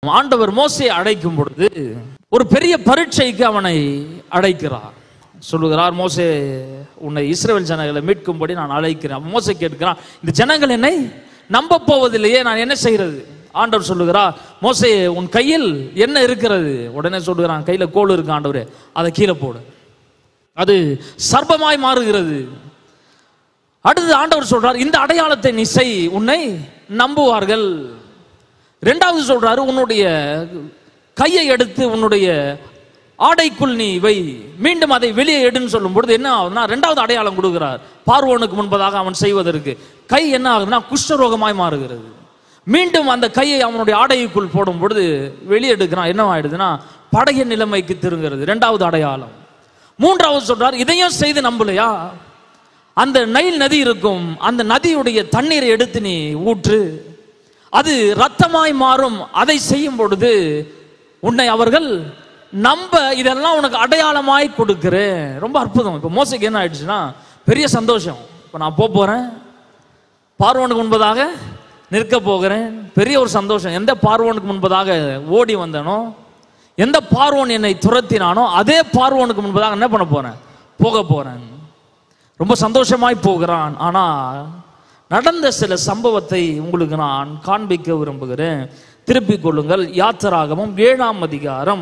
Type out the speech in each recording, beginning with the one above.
ஆண்டவர் மோசையை அழைக்கும் பொழுது ஒரு பெரிய பரீட்சைக்கு அவனை அழைக்கிறார் சொல்லுகிறார் மோசே உன்னை இஸ்ரவேல் ஜனங்களை மீட்கும்படி நான் அழைக்கிறேன் அப்ப மோசே கேட்கிறான் இந்த ஜனங்கள் என்னை நம்ப போவதில்லையே நான் என்ன செய்கிறது ஆண்டவர் சொல்லுகிறார் மோசே உன் கையில் என்ன இருக்கிறது உடனே சொல்லுகிறான் கையில கோல் இருக்கு ஆண்டவரே அதை கீழே போடு அது சர்ப்பமாய் மாறுகிறது அடுத்து ஆண்டவர் சொல்றார் இந்த அடையாளத்தை நீ செய் உன்னை நம்புவார்கள் ரெண்டாவது சொல்றாரு உன்னுடைய கையை எடுத்து உன்னுடைய ஆடைக்குள் நீ வை மீண்டும் அதை வெளியே எடுன்னு சொல்லும் பொழுது என்ன ஆகுதுன்னா ரெண்டாவது அடையாளம் கொடுக்கிறார் பார்வோனுக்கு முன்பதாக அவன் செய்வதற்கு கை என்ன ஆகுதுன்னா குஷ்டரோகமாய் மாறுகிறது மீண்டும் அந்த கையை அவனுடைய ஆடைக்குள் போடும் பொழுது வெளியே எடுக்கிறான் என்ன ஆயிடுதுன்னா படகிய நிலைமைக்கு திருங்குறது ரெண்டாவது அடையாளம் மூன்றாவது சொல்றார் இதையும் செய்து நம்பலையா அந்த நைல் நதி இருக்கும் அந்த நதியுடைய தண்ணீரை எடுத்து நீ ஊற்று அது ரத்தமாய் மாறும் அதை செய்யும் பொழுது உன்னை அவர்கள் நம்ப இதெல்லாம் உனக்கு அடையாளமாய் கொடுக்கிறேன் ரொம்ப அற்புதம் இப்போ மோசைக்கு என்ன ஆயிடுச்சுன்னா பெரிய சந்தோஷம் இப்போ நான் போக போறேன் பார்வனுக்கு முன்பதாக நிற்க போகிறேன் பெரிய ஒரு சந்தோஷம் எந்த பார்வனுக்கு முன்பதாக ஓடி வந்தனோ எந்த பார்வோன் என்னை துரத்தினானோ அதே பார்வோனுக்கு முன்பதாக என்ன பண்ண போறேன் போக போறேன் ரொம்ப சந்தோஷமாய் போகிறான் ஆனா நடந்த சில சம்பவத்தை உங்களுக்கு நான் காண்பிக்க விரும்புகிறேன் திருப்பிக் கொள்ளுங்கள் யாத்திராகமும் ஏழாம் அதிகாரம்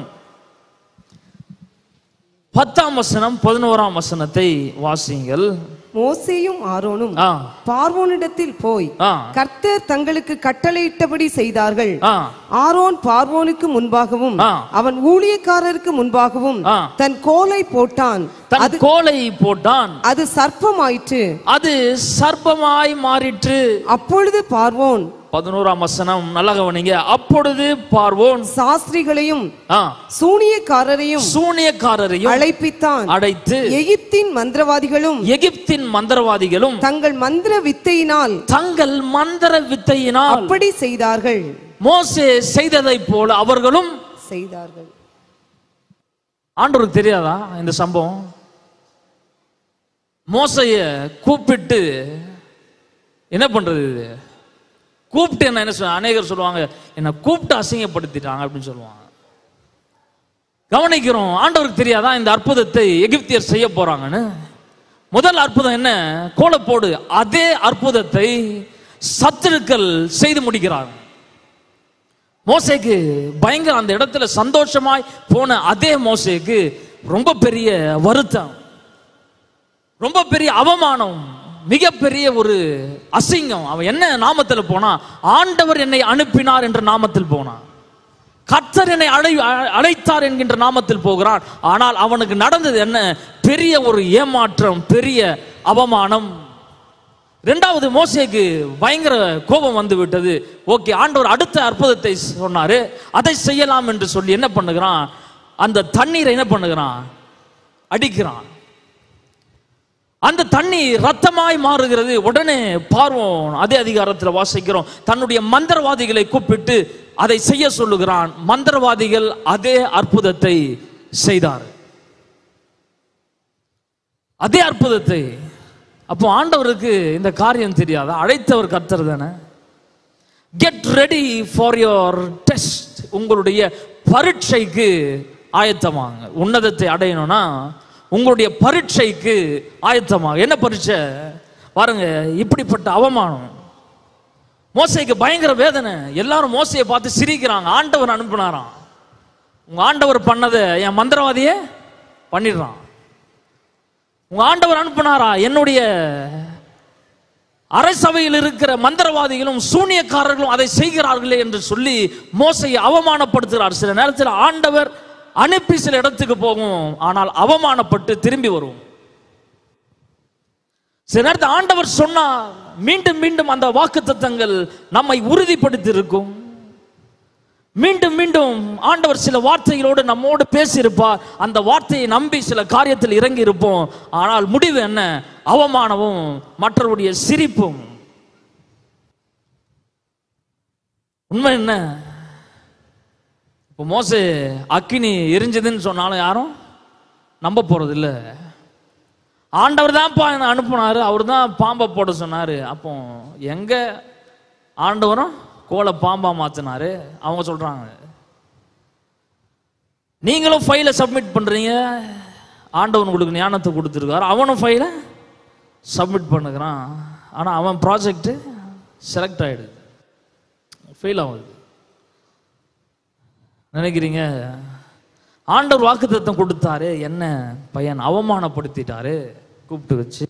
பத்தாம் வசனம் பதினோராம் வசனத்தை வாசியுங்கள் மோசேயும் ஆரோனும் ஆ பார்வோனிடத்தில் போய் ஆ கர்த்தர் தங்களுக்கு கட்டளையிட்டபடி செய்தார்கள் ஆ ஆரோன் பார்வோனுக்கு முன்பாகவும் ஆ. அவன் ஊழியக்காரருக்கு முன்பாகவும் ஆ. தன் கோலை போட்டான் தன் கோலை போட்டான் அது சர்ப்பமாயிற்று அது சர்ப்பமாய் மாறிற்று அப்பொழுது பார்வோன் பதினோராம் வசனம் நல்லா கவனிங்க அப்பொழுது பார்வோன் சாஸ்திரிகளையும் ஆ, சூனியக்காரரையும் சூனியக்காரரையும் அழைப்பித்தான் அடைத்து எகிப்தின் மந்திரவாதிகளும் எகிப்தின் மந்திரவாதிகளும் தங்கள் மந்திர வித்தையினால் தங்கள் மந்திர வித்தையினால் அப்படி செய்தார்கள் மோசே செய்ததைப் போல அவர்களும் செய்தார்கள் ஆண்டவருக்கு தெரியாதா இந்த சம்பவம் மோசைய கூப்பிட்டு என்ன பண்றது இது கூப்பிட்டு என்ன என்ன சொல்ல அநேகர் சொல்லுவாங்க என்ன கூப்பிட்டு அசிங்கப்படுத்திட்டாங்க அப்படின்னு சொல்லுவாங்க கவனிக்கிறோம் ஆண்டவருக்கு தெரியாதா இந்த அற்புதத்தை எகிப்தியர் செய்ய போறாங்கன்னு முதல் அற்புதம் என்ன கோலப்போடு அதே அற்புதத்தை சத்துருக்கள் செய்து முடிக்கிறாங்க மோசேக்கு பயங்கர அந்த இடத்துல சந்தோஷமாய் போன அதே மோசேக்கு ரொம்ப பெரிய வருத்தம் ரொம்ப பெரிய அவமானம் மிகப்பெரிய ஒரு அசிங்கம் அவன் என்ன நாமத்துல போனா ஆண்டவர் என்னை அனுப்பினார் என்ற நாமத்தில் போனான் கர்த்தர் என்னை அழை அ- அழைத்தார் என்கின்ற நாமத்தில் போகிறான் ஆனால் அவனுக்கு நடந்தது என்ன பெரிய ஒரு ஏமாற்றம் பெரிய அவமானம் ரெண்டாவது மோசேக்கு பயங்கர கோபம் வந்து விட்டது ஓகே ஆண்டவர் அடுத்த அற்புதத்தை சொன்னாரு அதை செய்யலாம் என்று சொல்லி என்ன பண்ணுகிறான் அந்த தண்ணீரை என்ன பண்ணுகிறான் அடிக்கிறான் அந்த தண்ணி ரத்தமாய் மாறுகிறது உடனே பார்வோன் அதே அதிகாரத்தில் வாசிக்கிறோம் தன்னுடைய மந்திரவாதிகளை கூப்பிட்டு அதை செய்ய சொல்லுகிறான் மந்திரவாதிகள் அதே அற்புதத்தை செய்தார் அதே அற்புதத்தை அப்போ ஆண்டவருக்கு இந்த காரியம் தெரியாதா அழைத்தவர் கர்த்தர் தானே get ready for your test உங்களுடைய பரீட்சைக்கு ஆயத்தமாங்க உன்னதத்தை அடையணும்னா உங்களுடைய பரீட்சைக்கு ஆயத்தமாக என்ன பரீட்சை பாருங்க இப்படிப்பட்ட அவமானம் மோசைக்கு பயங்கர வேதனை எல்லாரும் மோசையை பார்த்து சிரிக்கிறாங்க ஆண்டவர் அனுப்புனாராம் உங்க ஆண்டவர் பண்ணதை என் மந்திரவாதியே பண்ணிடுறான் உங்க ஆண்டவர் அனுப்புனாரா என்னுடைய அரசவையில் இருக்கிற மந்திரவாதிகளும் சூனியக்காரர்களும் அதை செய்கிறார்களே என்று சொல்லி மோசையை அவமானப்படுத்துகிறார் சில நேரத்தில் ஆண்டவர் அனுப்பி சில இடத்துக்கு போகும் ஆனால் அவமானப்பட்டு திரும்பி வரும் சில நேரத்தில் ஆண்டவர் சொன்னார் மீண்டும் மீண்டும் அந்த வாக்குத்தத்தங்கள் நம்மை உறுதிப்படுத்தி இருக்கும் மீண்டும் மீண்டும் ஆண்டவர் சில வார்த்தைகளோடு நம்மோடு பேசியிருப்பார் அந்த வார்த்தையை நம்பி சில காரியத்தில் இறங்கி இருப்போம் ஆனால் முடிவு என்ன அவமானமும் மற்றவருடைய சிரிப்பும் உண்மை என்ன இப்போ மோசே அக்கினி எரிஞ்சதுன்னு சொன்னாலும் யாரும் நம்ப போறது இல்ல ஆண்டவர் தான்ப்பா என்னை அனுப்புனாரு அவர் தான் பாம்பை போட சொன்னாரு அப்போ எங்க ஆண்டவரும் கோலை பாம்பா மாத்தினாரு அவங்க சொல்றாங்க நீங்களும் ஃபைலை சப்மிட் பண்றீங்க ஆண்டவன் உங்களுக்கு ஞானத்தை கொடுத்துருக்காரு அவனும் ஃபைலை சப்மிட் பண்ணுகிறான் ஆனால் அவன் ப்ராஜெக்ட் செலக்ட் ஆயிடுது ஃபெயில் ஆகுது நினைக்கிறீங்க ஆண்டவர் வாக்குத்தத்தம் கொடுத்தாரு என்ன பையன் அவமானப்படுத்திட்டாரு கூப்பிட்டு வச்சு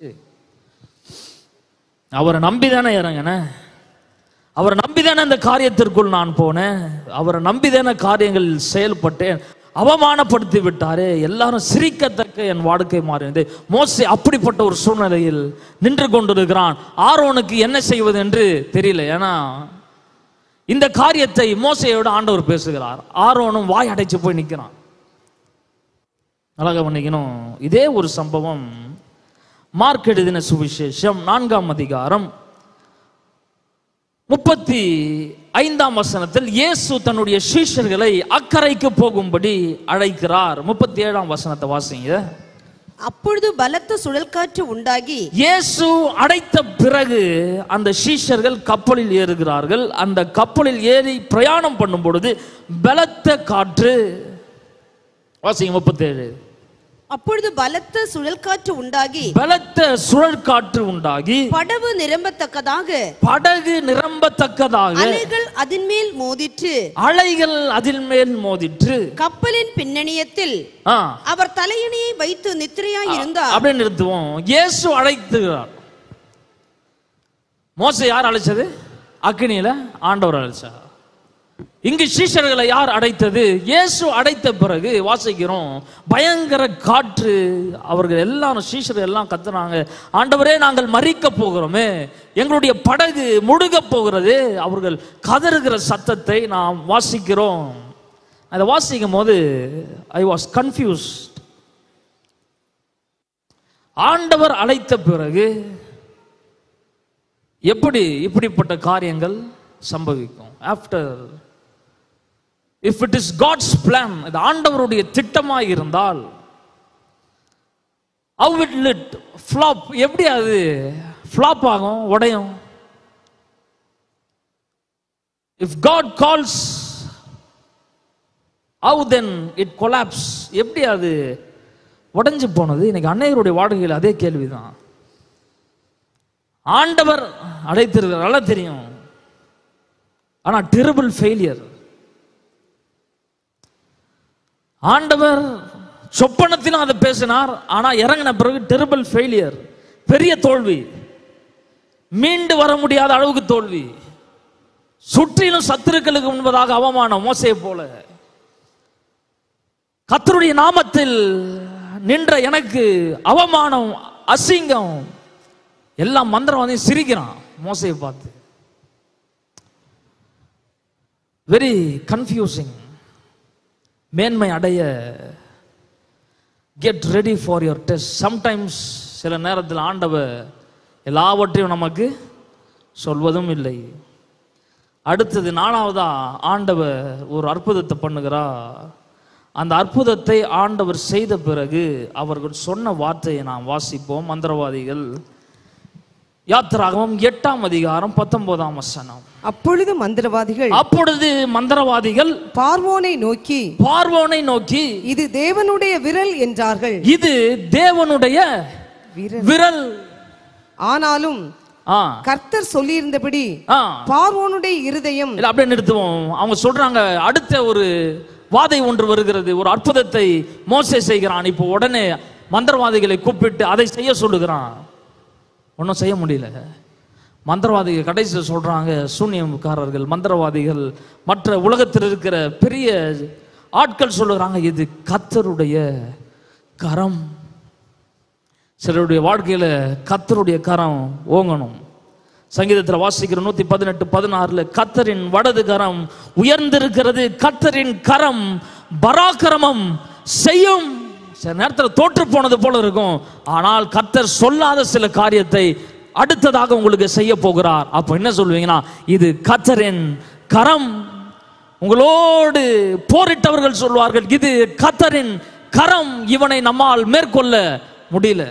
அவரை நம்பி தானே இறங்கினேன் அவரை நம்பி தானே இந்த காரியத்திற்குள் நான் போனேன் அவரை நம்பி தானே காரியங்களில் செயல்பட்டேன் அவமானப்படுத்தி விட்டாரே எல்லாரும் சிரிக்கத்தக்க என் வாழ்க்கை மாறினது மோசே அப்படிப்பட்ட ஒரு சூழ்நிலையில் நின்று கொண்டிருக்கிறான் ஆரோனுக்கு என்ன செய்வது என்று தெரியல ஏன்னா இந்த காரியத்தை மோசையோட ஆண்டவர் பேசுகிறார் ஆரோனும் வாய் அடைச்சு போய் நிற்கிறான் அழகா பண்ணிக்கணும் இதே ஒரு சம்பவம் மார்க் எழுதின சுவிசேஷம் நான்காம் அதிகாரம் முப்பத்தி ஐந்தாம் வசனத்தில் இயேசு தன்னுடைய சீஷர்களை அக்கறைக்கு போகும்படி அழைக்கிறார் முப்பத்தி ஏழாம் வசனத்தை வாசிங்க அப்பொழுது பலத்த சுழல்காற்று உண்டாகி இயேசு அடைத்த பிறகு அந்த சீஷர்கள் கப்பலில் ஏறுகிறார்கள் அந்த கப்பலில் ஏறி பிரயாணம் பண்ணும் பொழுது பலத்த காற்று வாசிங்க முப்பத்தேழு அப்பொழுது பலத்த சுழல்காற்று உண்டாகி பலத்த சுழற்காற்று உண்டாகி படவு நிரம்பத்தக்கதாக படகு நிரம்பத்தக்கதாக அலைகள் அதன் மேல் மோதிற்று அலைகள் அதில் மேல் மோதிற்று கப்பலின் பின்னணியத்தில் ஆ, அவர் தலையணையை வைத்து நித்திரையாய் இருந்தார் அப்படியே நிறுத்துவோம் இயேசு அழைத்துகிறார் மோசை யார் அழைச்சது அக்னியில ஆண்டவர் அழைச்சார் இங்கு சீஷர்களை யார் அடைத்தது இயேசு அடைத்த பிறகு வாசிக்கிறோம் பயங்கர காற்று அவர்கள் எல்லாரும் சீஷர்கள் எல்லாம் கத்துனாங்க ஆண்டவரே நாங்கள் மறிக்க போகிறோமே எங்களுடைய படகு முழுக போகிறது அவர்கள் கதறுகிற சத்தத்தை நாம் வாசிக்கிறோம் அதை வாசிக்கும் போது ஐ வாஸ் கன்ஃபியூஸ்ட் ஆண்டவர் அழைத்த பிறகு எப்படி இப்படிப்பட்ட காரியங்கள் சம்பவிக்கும் after if it is God's plan இது ஆண்டவருடைய திட்டமாக இருந்தால் ஹவ் இட் லிட் ஃப்ளாப் எப்படி அது ஃப்ளாப் ஆகும் உடையும் if God calls how then it collapse எப்படி அது உடைஞ்சு போனது இன்னைக்கு அன்னையருடைய வாழ்க்கையில் அதே கேள்விதான் ஆண்டவர் அழைத்திருக்கிறார் நல்லா தெரியும் ஆனா டெரிபிள் ஃபெயிலியர் ஆண்டவர் சொப்பனத்திலும் அதை பேசினார் ஆனா இறங்கின பிறகு டெரிபிள் ஃபெயிலியர் பெரிய தோல்வி மீண்டு வர முடியாத அளவுக்கு தோல்வி சுற்றிலும் சத்துருக்களுக்கு முன்பதாக அவமானம் மோசையை போல கர்த்தருடைய நாமத்தில் நின்ற எனக்கு அவமானம் அசிங்கம் எல்லாம் மந்திரவாதியும் சிரிக்கிறான் மோசையை பார்த்து வெரி கன்ஃபியூசிங் மேன்மை அடைய get ready for your test sometimes சில நேரத்தில் ஆண்டவர் எல்லாவற்றையும் நமக்கு சொல்வதும் இல்லை அடுத்தது நாலாவதா ஆண்டவர் ஒரு அற்புதத்தை பண்ணுகிறார் அந்த அற்புதத்தை ஆண்டவர் செய்த பிறகு அவர்கள் சொன்ன வார்த்தையை நாம் வாசிப்போம் மந்திரவாதிகள் யாத்திராகமம் எட்டாம் அதிகாரம் பத்தொன்பதாம் வசனம் அப்பொழுது மந்திரவாதிகள் அப்பொழுது மந்திரவாதிகள் பார்வோனை நோக்கி பார்வோனை நோக்கி இது தேவனுடைய விரல் என்றார்கள் இது தேவனுடைய விரல் விரல் ஆனாலும் ஆ கர்த்தர் சொல்லியிருந்தபடி ஆ பார்வோனுடைய இருதயம் இல்ல அப்படியே நிறுத்துவோம் அவங்க சொல்றாங்க அடுத்த ஒரு வாதை ஒன்று வருகிறது ஒரு அற்புதத்தை மோசே செய்கிறான் இப்போ உடனே மந்திரவாதிகளை கூப்பிட்டு அதை செய்ய சொல்லுகிறான் ஒன்றும் செய்ய முடியல மந்திரவாதிகள் கடைசியில் சொல்றாங்க சூன்யம்காரர்கள் மந்திரவாதிகள் மற்ற உலகத்தில் இருக்கிற பெரிய ஆட்கள் சொல்லுகிறாங்க இது கத்தருடைய கரம் சிலருடைய வாழ்க்கையில கத்தருடைய கரம் ஓங்கணும் சங்கீதத்தில் வாசிக்கிற நூத்தி பதினெட்டு பதினாறுல கத்தரின் வடது கரம் உயர்ந்திருக்கிறது கத்தரின் கரம் பராக்கிரமம் செய்யும் சில நேரத்தில் தோற்று போனது போல இருக்கும் ஆனால் கத்தர் சொல்லாத சில காரியத்தை அடுத்ததாக உங்களுக்கு செய்ய போகிறார் அப்போ என்ன சொல்லுவீங்கன்னா இது கத்தரின் கரம் உங்களோடு போரிட்டவர்கள் சொல்வார்கள் இது கத்தரின் கரம் இவனை நம்மால் மேற்கொள்ள முடியல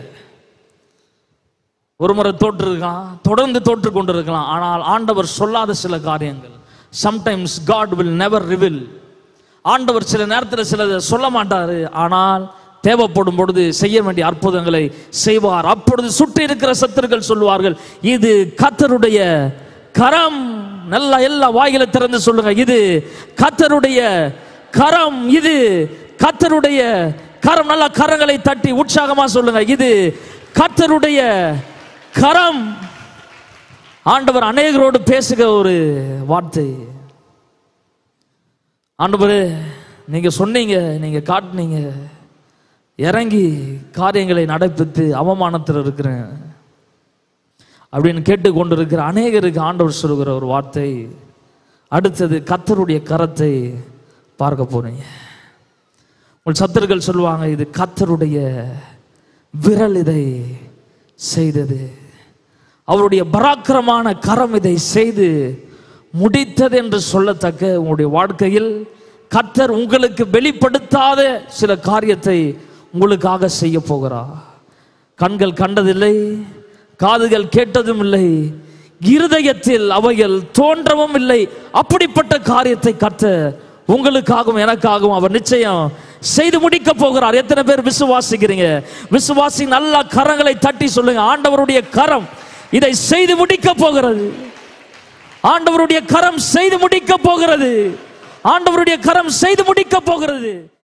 ஒரு முறை தோற்றிருக்கலாம் தொடர்ந்து தோற்று கொண்டிருக்கலாம் ஆனால் ஆண்டவர் சொல்லாத சில காரியங்கள் sometimes God will never reveal ஆண்டவர் சில நேரத்தில் சிலதை சொல்ல மாட்டாரு ஆனால் தேவைப்படும் பொழுது செய்ய வேண்டிய அற்புதங்களை செய்வார் அப்பொழுது சுற்றி இருக்கிற சத்துருக்கள் சொல்லுவார்கள் இது கத்தருடைய கரம் நல்லா எல்லா வாயில திறந்து சொல்லுங்க இது கத்தருடைய கரம் இது கத்தருடைய கரம் நல்லா கரங்களை தட்டி உற்சாகமா சொல்லுங்க இது கத்தருடைய கரம் ஆண்டவர் அநேகரோடு பேசுகிற ஒரு வார்த்தை ஆண்டவரே நீங்க சொன்னீங்க நீங்க காட்டுனீங்க இறங்கி காரியங்களை நடப்பித்து அவமானத்தில் இருக்கிறேன் அப்படின்னு கேட்டுக்கொண்டிருக்கிற அநேகருக்கு ஆண்டவர் சொல்லுகிற ஒரு வார்த்தை அடுத்தது கத்தருடைய கரத்தை பார்க்க போறீங்க உங்கள் சத்துருக்கள் சொல்லுவாங்க இது கத்தருடைய விரல் இதை செய்தது அவருடைய பராக்கிரமான கரம் இதை செய்து முடித்தது என்று சொல்லத்தக்க உங்களுடைய வாழ்க்கையில் கத்தர் உங்களுக்கு வெளிப்படுத்தாத சில காரியத்தை உங்களுக்காக செய்ய போகிறார் கண்கள் கண்டதில்லை காதுகள் கேட்டதும் இல்லை இருதயத்தில் அவைகள் தோன்றவும் இல்லை அப்படிப்பட்ட காரியத்தை கத்த உங்களுக்காகவும் எனக்காகவும் அவர் நிச்சயம் செய்து முடிக்க போகிறார் எத்தனை பேர் விசுவாசிக்கிறீங்க விசுவாசி நல்ல கரங்களை தட்டி சொல்லுங்க ஆண்டவருடைய கரம் இதை செய்து முடிக்க போகிறது ஆண்டவருடைய கரம் செய்து முடிக்க போகிறது ஆண்டவருடைய கரம் செய்து முடிக்க போகிறது